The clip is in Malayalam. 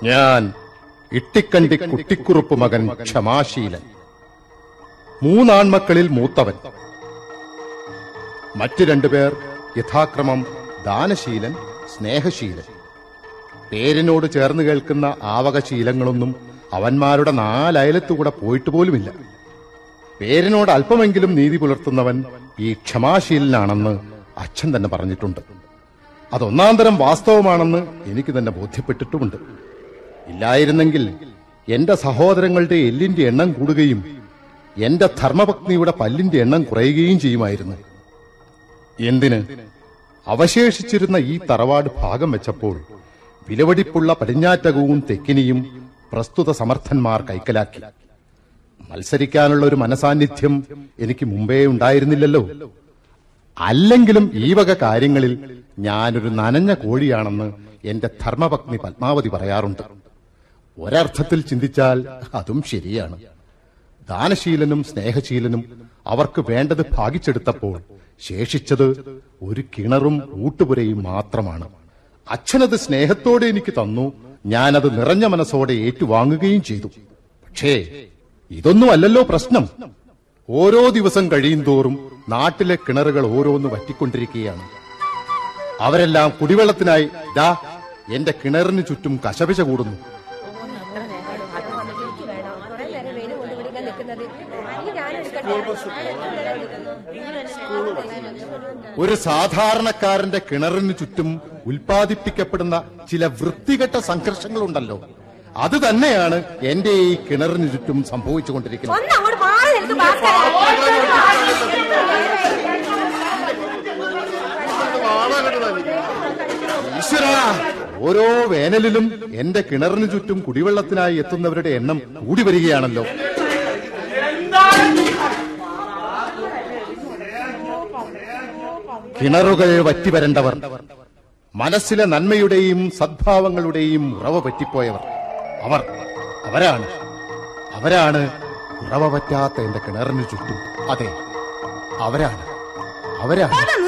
ഞാൻ ഇട്ടിക്കണ്ടി കുട്ടിക്കുറുപ്പ് മകൻ ക്ഷമാശീലൻ മൂന്നാൺമക്കളിൽ മൂത്തവൻ മറ്റു രണ്ടുപേർ യഥാക്രമം ദാനശീലൻ സ്നേഹശീലൻ പേരിനോട് ചേർന്ന് കേൾക്കുന്ന ആവകശീലങ്ങളൊന്നും അവന്മാരുടെ നാലയലത്തുകൂടെ പോയിട്ട് പോലുമില്ല പേരിനോട് അല്പമെങ്കിലും നീതി പുലർത്തുന്നവൻ ഈ ക്ഷമാശീലനാണെന്ന് അച്ഛൻ തന്നെ പറഞ്ഞിട്ടുണ്ട് അതൊന്നാം തരം വാസ്തവമാണെന്ന് എനിക്ക് തന്നെ ബോധ്യപ്പെട്ടിട്ടുമുണ്ട് ഇല്ലായിരുന്നെങ്കിൽ എന്റെ സഹോദരങ്ങളുടെ എല്ലിന്റെ എണ്ണം കൂടുകയും എന്റെ ധർമ്മപത്നിയുടെ പല്ലിന്റെ എണ്ണം കുറയുകയും ചെയ്യുമായിരുന്നു എന്തിന് അവശേഷിച്ചിരുന്ന ഈ തറവാട് ഭാഗം വെച്ചപ്പോൾ വിലവടിപ്പുള്ള പടിഞ്ഞാറ്റകവും തെക്കിനിയും പ്രസ്തുത സമർത്ഥന്മാർ കൈക്കലാക്കി മത്സരിക്കാനുള്ള ഒരു മനസാന്നിധ്യം എനിക്ക് മുമ്പേ ഉണ്ടായിരുന്നില്ലല്ലോ അല്ലെങ്കിലും ഈ വക കാര്യങ്ങളിൽ ഞാനൊരു നനഞ്ഞ കോഴിയാണെന്ന് എന്റെ ധർമ്മപത്നി പത്മാവതി പറയാറുണ്ട് ഒരർത്ഥത്തിൽ ചിന്തിച്ചാൽ അതും ശരിയാണ് ദാനശീലനും സ്നേഹശീലനും അവർക്ക് വേണ്ടത് ഭാഗിച്ചെടുത്തപ്പോൾ ശേഷിച്ചത് ഒരു കിണറും ഊട്ടുപുരയും മാത്രമാണ് അച്ഛനത് സ്നേഹത്തോടെ എനിക്ക് തന്നു ഞാനത് നിറഞ്ഞ മനസ്സോടെ ഏറ്റുവാങ്ങുകയും ചെയ്തു പക്ഷേ ഇതൊന്നും അല്ലല്ലോ പ്രശ്നം ഓരോ ദിവസം കഴിയും തോറും നാട്ടിലെ കിണറുകൾ ഓരോന്ന് വറ്റിക്കൊണ്ടിരിക്കുകയാണ് അവരെല്ലാം കുടിവെള്ളത്തിനായി ദാ എന്റെ കിണറിന് ചുറ്റും കശപിശ കൂടുന്നു ഒരു സാധാരണക്കാരന്റെ കിണറിന് ചുറ്റും ഉൽപ്പാദിപ്പിക്കപ്പെടുന്ന ചില വൃത്തികെട്ട സംഘർഷങ്ങളുണ്ടല്ലോ അത് തന്നെയാണ് എന്റെ ഈ കിണറിന് ചുറ്റും സംഭവിച്ചുകൊണ്ടിരിക്കുന്നത് ഒന്ന് അങ്ങോട്ട് മാറി നിൽക്ക് ഭാസ്കര. ഈശ്വരാ ഓരോ വേനലിലും എന്റെ കിണറിന് ചുറ്റും കുടിവെള്ളത്തിനായി എത്തുന്നവരുടെ എണ്ണം കൂടി വരികയാണല്ലോ കിണറുകൾ വറ്റിവരണ്ടവർ മനസ്സിലെ നന്മയുടെയും സദ്ഭാവങ്ങളുടെയും ഉറവ പറ്റിപ്പോയവർ അവർ അവരാണ് അവരാണ് ഉറവ പറ്റാത്ത എന്റെ കിണറിന് ചുറ്റും അതെ അവരാണ് അവരാണ് ഒന്ന്